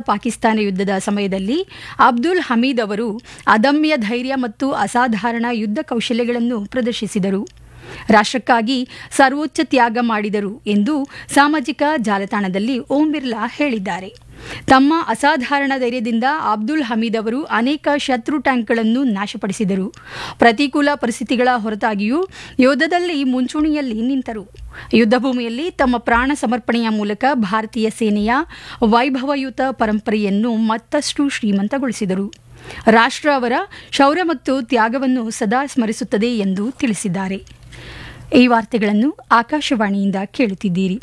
ಪಾಕಿಸ್ತಾನ ಯುದ್ಧದ ಸಮಯದಲ್ಲಿ ಅಬ್ದುಲ್ ಹಮೀದ್ ಅವರು ಅದಮ್ಯ ಧೈರ್ಯ ಮತ್ತು ಅಸಾಧಾರಣ ಯುದ್ಧ ಕೌಶಲ್ಯಗಳನ್ನು ಪ್ರದರ್ಶಿಸಿದರು ರಾಷ್ಟ್ರಕ್ಕಾಗಿ ಸರ್ವೋಚ್ಚ ತ್ಯಾಗ ಮಾಡಿದರು ಎಂದು ಸಾಮಾಜಿಕ ಜಾಲತಾಣದಲ್ಲಿ ಓಂ ಬಿರ್ಲಾ ಹೇಳಿದ್ದಾರೆ ತಮ್ಮ ಅಸಾಧಾರಣ ಧೈರ್ಯದಿಂದ ಅಬ್ದುಲ್ ಹಮೀದ್ ಅವರು ಅನೇಕ ಶತ್ರು ಟ್ಯಾಂಕ್ಗಳನ್ನು ನಾಶಪಡಿಸಿದರು ಪ್ರತಿಕೂಲ ಪರಿಸ್ಥಿತಿಗಳ ಹೊರತಾಗಿಯೂ ಯುದ್ಧದಲ್ಲಿ ಮುಂಚೂಣಿಯಲ್ಲಿ ನಿಂತರು ಯುದ್ಧಭೂಮಿಯಲ್ಲಿ ತಮ್ಮ ಪ್ರಾಣ ಸಮರ್ಪಣೆಯ ಮೂಲಕ ಭಾರತೀಯ ಸೇನೆಯ ವೈಭವಯುತ ಪರಂಪರೆಯನ್ನು ಮತ್ತಷ್ಟು ಶ್ರೀಮಂತಗೊಳಿಸಿದರು ರಾಷ್ಟ್ರ ಅವರ ಶೌರ್ಯ ಮತ್ತು ತ್ಯಾಗವನ್ನು ಸದಾ ಸ್ಮರಿಸುತ್ತದೆ ಎಂದು ತಿಳಿಸಿದ್ದಾರೆ ಈ ವಾರ್ತೆಗಳನ್ನು ಆಕಾಶವಾಣಿಯಿಂದ ಕೇಳುತ್ತಿದ್ದೀರಿ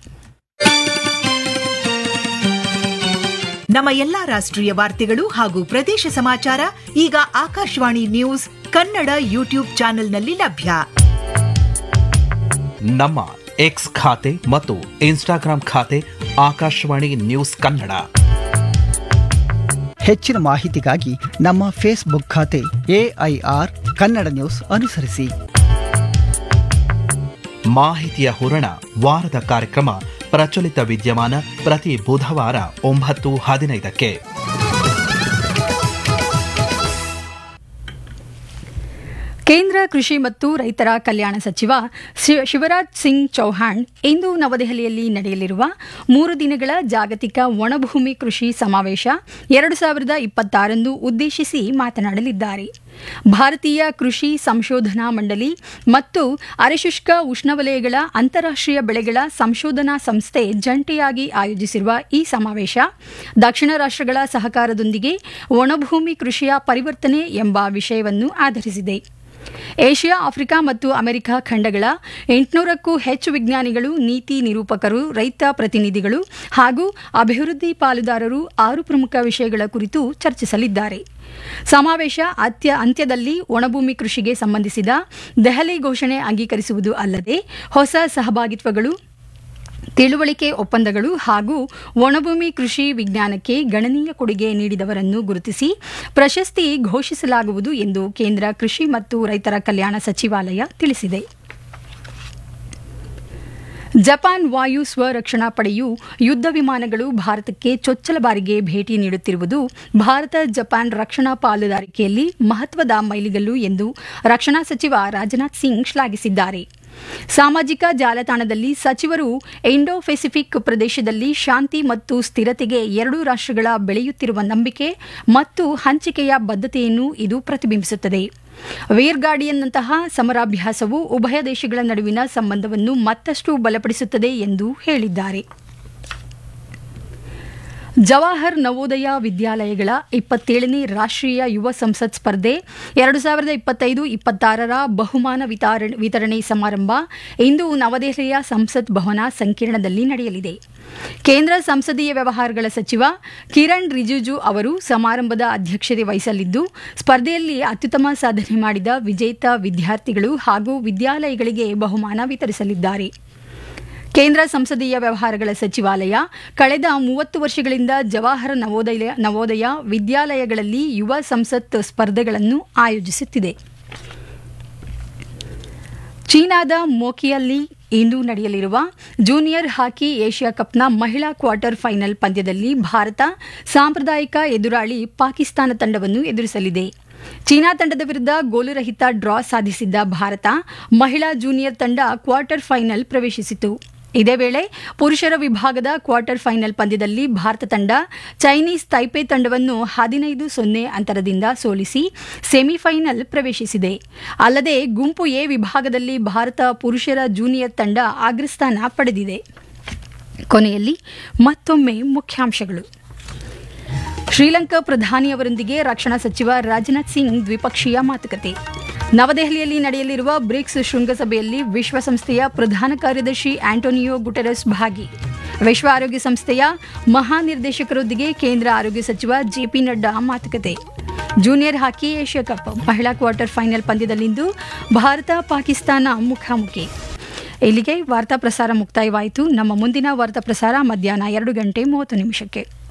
ನಮ್ಮ ಎಲ್ಲಾ ರಾಷ್ಟ್ರೀಯ ವಾರ್ತೆಗಳು ಹಾಗೂ ಪ್ರದೇಶ ಸಮಾಚಾರ ಈಗ ಆಕಾಶವಾಣಿ ನ್ಯೂಸ್ ಕನ್ನಡ ಯೂಟ್ಯೂಬ್ ಚಾನೆಲ್ನಲ್ಲಿ ಲಭ್ಯ ನಮ್ಮ ಎಕ್ಸ್ ಖಾತೆ ಮತ್ತು ಇನ್ಸ್ಟಾಗ್ರಾಂ ಖಾತೆ ಆಕಾಶವಾಣಿ ನ್ಯೂಸ್ ಕನ್ನಡ ಹೆಚ್ಚಿನ ಮಾಹಿತಿಗಾಗಿ ನಮ್ಮ ಫೇಸ್ಬುಕ್ ಖಾತೆ ಎಐಆರ್ ಕನ್ನಡ ನ್ಯೂಸ್ ಅನುಸರಿಸಿ ಮಾಹಿತಿಯ ಹೂರಣ ವಾರದ ಕಾರ್ಯಕ್ರಮ ಪ್ರಚಲಿತ ವಿದ್ಯಮಾನ ಪ್ರತಿ ಬುಧವಾರ ಒಂಬತ್ತು ಹದಿನೈದಕ್ಕೆ ಕೇಂದ್ರ ಕೃಷಿ ಮತ್ತು ರೈತರ ಕಲ್ಯಾಣ ಸಚಿವ ಶಿ- ಶಿವರಾಜ್ ಸಿಂಗ್ ಚೌಹಾಣ್ ಇಂದು ನವದೆಹಲಿಯಲ್ಲಿ ನಡೆಯಲಿರುವ ಮೂರು ದಿನಗಳ ಜಾಗತಿಕ ಒಣಭೂಮಿ ಕೃಷಿ ಸಮಾವೇಶ ಎರಡು ಸಾವಿರದ ಇಪ್ಪತ್ತಾರನ್ನು ಉದ್ದೇಶಿಸಿ ಮಾತನಾಡಲಿದ್ದಾರೆ ಭಾರತೀಯ ಕೃಷಿ ಸಂಶೋಧನಾ ಮಂಡಳಿ ಮತ್ತು ಅರೆಶುಷ್ಕ ಉಷ್ಣವಲಯಗಳ ಅಂತಾರಾಷ್ಟ್ರೀಯ ಬೆಳೆಗಳ ಸಂಶೋಧನಾ ಸಂಸ್ಥೆ ಜಂಟಿಯಾಗಿ ಆಯೋಜಿಸಿರುವ ಈ ಸಮಾವೇಶ ದಕ್ಷಿಣ ರಾಷ್ಟ್ರಗಳ ಸಹಕಾರದೊಂದಿಗೆ ಒಣಭೂಮಿ ಕೃಷಿಯ ಪರಿವರ್ತನೆ ಎಂಬ ವಿಷಯವನ್ನು ಆಧರಿಸಿದೆ ಏಷ್ಯಾ ಆಫ್ರಿಕಾ ಮತ್ತು ಅಮೆರಿಕ ಖಂಡಗಳ ಎಂಟುನೂರಕ್ಕೂ ಹೆಚ್ಚು ವಿಜ್ಞಾನಿಗಳು ನೀತಿ ನಿರೂಪಕರು ರೈತ ಪ್ರತಿನಿಧಿಗಳು ಹಾಗೂ ಅಭಿವೃದ್ಧಿ ಪಾಲುದಾರರು ಆರು ಪ್ರಮುಖ ವಿಷಯಗಳ ಕುರಿತು ಚರ್ಚಿಸಲಿದ್ದಾರೆ ಸಮಾವೇಶ ಅತ್ಯ ಅಂತ್ಯದಲ್ಲಿ ಒಣಭೂಮಿ ಕೃಷಿಗೆ ಸಂಬಂಧಿಸಿದ ದೆಹಲಿ ಘೋಷಣೆ ಅಂಗೀಕರಿಸುವುದು ಅಲ್ಲದೆ ಹೊಸ ಸಹಭಾಗಿತ್ವಗಳು ತಿಳುವಳಿಕೆ ಒಪ್ಪಂದಗಳು ಹಾಗೂ ಒಣಭೂಮಿ ಕೃಷಿ ವಿಜ್ಞಾನಕ್ಕೆ ಗಣನೀಯ ಕೊಡುಗೆ ನೀಡಿದವರನ್ನು ಗುರುತಿಸಿ ಪ್ರಶಸ್ತಿ ಘೋಷಿಸಲಾಗುವುದು ಎಂದು ಕೇಂದ್ರ ಕೃಷಿ ಮತ್ತು ರೈತರ ಕಲ್ಯಾಣ ಸಚಿವಾಲಯ ತಿಳಿಸಿದೆ ಜಪಾನ್ ವಾಯು ಸ್ವರಕ್ಷಣಾ ಪಡೆಯು ಯುದ್ಧ ವಿಮಾನಗಳು ಭಾರತಕ್ಕೆ ಚೊಚ್ಚಲ ಬಾರಿಗೆ ಭೇಟಿ ನೀಡುತ್ತಿರುವುದು ಭಾರತ ಜಪಾನ್ ರಕ್ಷಣಾ ಪಾಲುದಾರಿಕೆಯಲ್ಲಿ ಮಹತ್ವದ ಮೈಲಿಗಲ್ಲು ಎಂದು ರಕ್ಷಣಾ ಸಚಿವ ರಾಜನಾಥ್ ಸಿಂಗ್ ಶ್ಲಾಘಿಸಿದ್ದಾರೆ ಸಾಮಾಜಿಕ ಜಾಲತಾಣದಲ್ಲಿ ಸಚಿವರು ಇಂಡೋ ಪೆಸಿಫಿಕ್ ಪ್ರದೇಶದಲ್ಲಿ ಶಾಂತಿ ಮತ್ತು ಸ್ಥಿರತೆಗೆ ಎರಡೂ ರಾಷ್ಟ್ರಗಳ ಬೆಳೆಯುತ್ತಿರುವ ನಂಬಿಕೆ ಮತ್ತು ಹಂಚಿಕೆಯ ಬದ್ಧತೆಯನ್ನು ಇದು ಪ್ರತಿಬಿಂಬಿಸುತ್ತದೆ ವೇರ್ ಗಾರ್ಡಿಯನ್ನಂತಹ ಸಮರಾಭ್ಯಾಸವು ಉಭಯ ದೇಶಗಳ ನಡುವಿನ ಸಂಬಂಧವನ್ನು ಮತ್ತಷ್ಟು ಬಲಪಡಿಸುತ್ತದೆ ಎಂದು ಹೇಳಿದ್ದಾರೆ ಜವಾಹರ್ ನವೋದಯ ವಿದ್ಯಾಲಯಗಳ ಇಪ್ಪತ್ತೇಳನೇ ರಾಷ್ಟ್ರೀಯ ಯುವ ಸಂಸತ್ ಸ್ಪರ್ಧೆ ಎರಡು ಸಾವಿರದ ಇಪ್ಪತ್ತೈದು ಇಪ್ಪತ್ತಾರರ ಬಹುಮಾನ ವಿತಾರ- ವಿತರಣೆ ಸಮಾರಂಭ ಇಂದು ನವದೆಹಲಿಯ ಸಂಸತ್ ಭವನ ಸಂಕೀರ್ಣದಲ್ಲಿ ನಡೆಯಲಿದೆ ಕೇಂದ್ರ ಸಂಸದೀಯ ವ್ಯವಹಾರಗಳ ಸಚಿವ ಕಿರಣ್ ರಿಜಿಜು ಅವರು ಸಮಾರಂಭದ ಅಧ್ಯಕ್ಷತೆ ವಹಿಸಲಿದ್ದು ಸ್ಪರ್ಧೆಯಲ್ಲಿ ಅತ್ಯುತ್ತಮ ಸಾಧನೆ ಮಾಡಿದ ವಿಜೇತ ವಿದ್ಯಾರ್ಥಿಗಳು ಹಾಗೂ ವಿದ್ಯಾಲಯಗಳಿಗೆ ಬಹುಮಾನ ವಿತರಿಸಲಿದ್ದಾರೆ ಕೇಂದ್ರ ಸಂಸದೀಯ ವ್ಯವಹಾರಗಳ ಸಚಿವಾಲಯ ಕಳೆದ ಮೂವತ್ತು ವರ್ಷಗಳಿಂದ ಜವಾಹರ ನವೋದಯ ನವೋದಯ ವಿದ್ಯಾಲಯಗಳಲ್ಲಿ ಯುವ ಸಂಸತ್ ಸ್ಪರ್ಧೆಗಳನ್ನು ಆಯೋಜಿಸುತ್ತಿದೆ ಚೀನಾದ ಮೋಕಿಯಲ್ಲಿ ಇಂದು ನಡೆಯಲಿರುವ ಜೂನಿಯರ್ ಹಾಕಿ ಏಷ್ಯಾ ಕಪ್ನ ಮಹಿಳಾ ಕ್ವಾರ್ಟರ್ ಫೈನಲ್ ಪಂದ್ಯದಲ್ಲಿ ಭಾರತ ಸಾಂಪ್ರದಾಯಿಕ ಎದುರಾಳಿ ಪಾಕಿಸ್ತಾನ ತಂಡವನ್ನು ಎದುರಿಸಲಿದೆ ಚೀನಾ ತಂಡದ ವಿರುದ್ಧ ಗೋಲುರಹಿತ ಡ್ರಾ ಸಾಧಿಸಿದ್ದ ಭಾರತ ಮಹಿಳಾ ಜೂನಿಯರ್ ತಂಡ ಕ್ವಾರ್ಟರ್ ಫೈನಲ್ ಪ್ರವೇಶಿಸಿತು ಇದೇ ವೇಳೆ ಪುರುಷರ ವಿಭಾಗದ ಕ್ವಾರ್ಟರ್ ಫೈನಲ್ ಪಂದ್ಯದಲ್ಲಿ ಭಾರತ ತಂಡ ಚೈನೀಸ್ ತೈಪೆ ತಂಡವನ್ನು ಹದಿನೈದು ಸೊನ್ನೆ ಅಂತರದಿಂದ ಸೋಲಿಸಿ ಸೆಮಿಫೈನಲ್ ಪ್ರವೇಶಿಸಿದೆ ಅಲ್ಲದೆ ಗುಂಪು ಎ ವಿಭಾಗದಲ್ಲಿ ಭಾರತ ಪುರುಷರ ಜೂನಿಯರ್ ತಂಡ ಅಗ್ರಸ್ಥಾನ ಪಡೆದಿದೆ ಕೊನೆಯಲ್ಲಿ ಮತ್ತೊಮ್ಮೆ ಮುಖ್ಯಾಂಶಗಳು ಶ್ರೀಲಂಕಾ ಪ್ರಧಾನಿಯವರೊಂದಿಗೆ ರಕ್ಷಣಾ ಸಚಿವ ರಾಜನಾಥ್ ಸಿಂಗ್ ದ್ವಿಪಕ್ಷೀಯ ಮಾತುಕತೆ ನವದೆಹಲಿಯಲ್ಲಿ ನಡೆಯಲಿರುವ ಬ್ರಿಕ್ಸ್ ಶೃಂಗಸಭೆಯಲ್ಲಿ ವಿಶ್ವಸಂಸ್ಥೆಯ ಪ್ರಧಾನ ಕಾರ್ಯದರ್ಶಿ ಆಂಟೋನಿಯೋ ಗುಟೆರಸ್ ಭಾಗಿ ವಿಶ್ವ ಆರೋಗ್ಯ ಸಂಸ್ಥೆಯ ಮಹಾನಿರ್ದೇಶಕರೊಂದಿಗೆ ಕೇಂದ್ರ ಆರೋಗ್ಯ ಸಚಿವ ಜೆಪಿ ನಡ್ಡಾ ಮಾತುಕತೆ ಜೂನಿಯರ್ ಹಾಕಿ ಏಷ್ಯಾ ಕಪ್ ಮಹಿಳಾ ಕ್ವಾರ್ಟರ್ ಫೈನಲ್ ಪಂದ್ಯದಲ್ಲಿಂದು ಭಾರತ ಪಾಕಿಸ್ತಾನ ಮುಖಾಮುಖಿ ಇಲ್ಲಿಗೆ ವಾರ್ತಾ ಪ್ರಸಾರ ಮುಕ್ತಾಯವಾಯಿತು ನಮ್ಮ ಮುಂದಿನ ವಾರ್ತಾ ಪ್ರಸಾರ ಮಧ್ಯಾಹ್ನ ಎರಡು ಗಂಟೆ ಮೂವತ್ತು ನಿಮಿಷಕ್ಕೆ